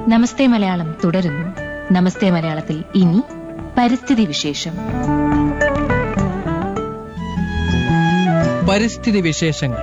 നമസ്തേ മലയാളം തുടരുന്നു നമസ്തേ മലയാളത്തിൽ ഇനി പരിസ്ഥിതി വിശേഷം പരിസ്ഥിതി വിശേഷങ്ങൾ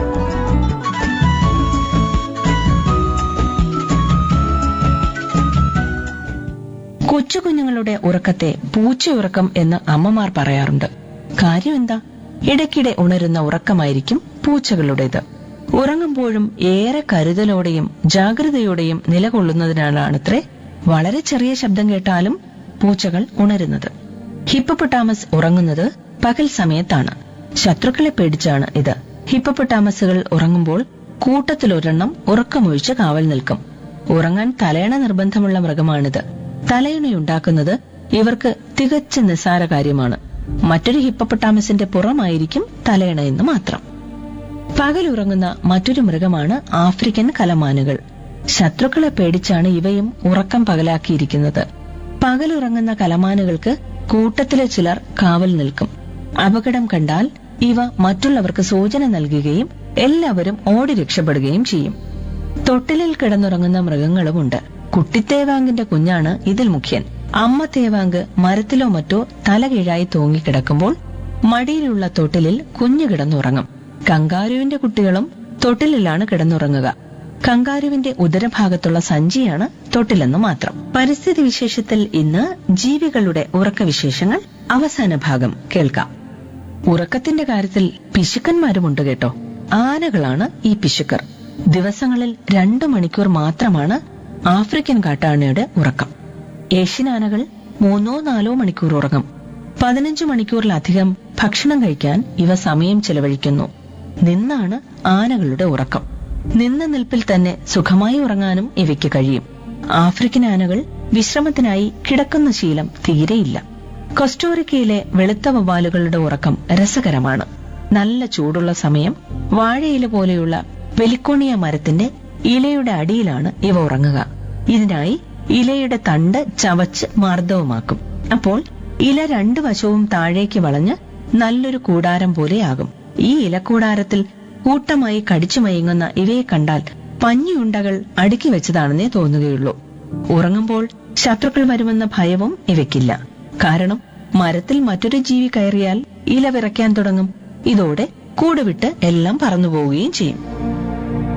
കൊച്ചു കുഞ്ഞുങ്ങളുടെ ഉറക്കത്തെ പൂച്ചയുറക്കം എന്ന് അമ്മമാർ പറയാറുണ്ട് കാര്യം എന്താ ഇടയ്ക്കിടെ ഉണരുന്ന ഉറക്കമായിരിക്കും പൂച്ചകളുടേത് ഉറങ്ങുമ്പോഴും ഏറെ കരുതലോടെയും ജാഗ്രതയോടെയും നിലകൊള്ളുന്നതിനാലാണത്രേ വളരെ ചെറിയ ശബ്ദം കേട്ടാലും പൂച്ചകൾ ഉണരുന്നത് ഹിപ്പപ്പൊട്ടാമസ് ഉറങ്ങുന്നത് പകൽ സമയത്താണ് ശത്രുക്കളെ പേടിച്ചാണ് ഇത് ഹിപ്പപ്പൊട്ടാമസുകൾ ഉറങ്ങുമ്പോൾ കൂട്ടത്തിലൊരെണ്ണം ഉറക്കമൊഴിച്ച് കാവൽ നിൽക്കും ഉറങ്ങാൻ തലയണ നിർബന്ധമുള്ള മൃഗമാണിത് തലയണയുണ്ടാക്കുന്നത് ഇവർക്ക് തികച്ച നിസ്സാര കാര്യമാണ് മറ്റൊരു ഹിപ്പപ്പൊട്ടാമസിന്റെ പുറമായിരിക്കും തലയണ എന്ന് മാത്രം പകലുറങ്ങുന്ന മറ്റൊരു മൃഗമാണ് ആഫ്രിക്കൻ കലമാനുകൾ ശത്രുക്കളെ പേടിച്ചാണ് ഇവയും ഉറക്കം പകലാക്കിയിരിക്കുന്നത് പകലുറങ്ങുന്ന കലമാനുകൾക്ക് കൂട്ടത്തിലെ ചിലർ കാവൽ നിൽക്കും അപകടം കണ്ടാൽ ഇവ മറ്റുള്ളവർക്ക് സൂചന നൽകുകയും എല്ലാവരും ഓടി രക്ഷപ്പെടുകയും ചെയ്യും തൊട്ടിലിൽ കിടന്നുറങ്ങുന്ന മൃഗങ്ങളുമുണ്ട് കുട്ടിത്തേവാങ്കിന്റെ കുഞ്ഞാണ് ഇതിൽ മുഖ്യൻ അമ്മ തേവാങ്ക് മരത്തിലോ മറ്റോ തലകീഴായി തൂങ്ങിക്കിടക്കുമ്പോൾ മടിയിലുള്ള തൊട്ടിലിൽ കുഞ്ഞു കിടന്നുറങ്ങും കങ്കാരുവിന്റെ കുട്ടികളും തൊട്ടിലിലാണ് കിടന്നുറങ്ങുക കങ്കാരുവിന്റെ ഉദരഭാഗത്തുള്ള സഞ്ചിയാണ് തൊട്ടിലെന്ന് മാത്രം പരിസ്ഥിതി വിശേഷത്തിൽ ഇന്ന് ജീവികളുടെ ഉറക്കവിശേഷങ്ങൾ അവസാന ഭാഗം കേൾക്കാം ഉറക്കത്തിന്റെ കാര്യത്തിൽ പിശുക്കന്മാരുമുണ്ട് കേട്ടോ ആനകളാണ് ഈ പിശുക്കർ ദിവസങ്ങളിൽ രണ്ടു മണിക്കൂർ മാത്രമാണ് ആഫ്രിക്കൻ കാട്ടാനയുടെ ഉറക്കം ഏഷ്യൻ ആനകൾ മൂന്നോ നാലോ മണിക്കൂർ ഉറങ്ങും പതിനഞ്ചു മണിക്കൂറിലധികം ഭക്ഷണം കഴിക്കാൻ ഇവ സമയം ചെലവഴിക്കുന്നു നിന്നാണ് ആനകളുടെ ഉറക്കം നിന്ന നിൽപ്പിൽ തന്നെ സുഖമായി ഉറങ്ങാനും ഇവയ്ക്ക് കഴിയും ആഫ്രിക്കൻ ആനകൾ വിശ്രമത്തിനായി കിടക്കുന്ന ശീലം തീരെയില്ല കൊസ്റ്റോറിക്കയിലെ വെളുത്ത വവ്വാലുകളുടെ ഉറക്കം രസകരമാണ് നല്ല ചൂടുള്ള സമയം വാഴയില പോലെയുള്ള വെലിക്കോണിയ മരത്തിന്റെ ഇലയുടെ അടിയിലാണ് ഇവ ഉറങ്ങുക ഇതിനായി ഇലയുടെ തണ്ട് ചവച്ച് മാർദ്ദവമാക്കും അപ്പോൾ ഇല രണ്ടു വശവും താഴേക്ക് വളഞ്ഞ് നല്ലൊരു കൂടാരം പോലെയാകും ഈ ഇലക്കൂടാരത്തിൽ കൂട്ടമായി കടിച്ചു മയങ്ങുന്ന ഇവയെ കണ്ടാൽ പഞ്ഞിയുണ്ടകൾ അടുക്കി വെച്ചതാണെന്നേ തോന്നുകയുള്ളൂ ഉറങ്ങുമ്പോൾ ശത്രുക്കൾ വരുമെന്ന ഭയവും ഇവയ്ക്കില്ല കാരണം മരത്തിൽ മറ്റൊരു ജീവി കയറിയാൽ ഇല വിറയ്ക്കാൻ തുടങ്ങും ഇതോടെ കൂടുവിട്ട് എല്ലാം പറന്നുപോവുകയും ചെയ്യും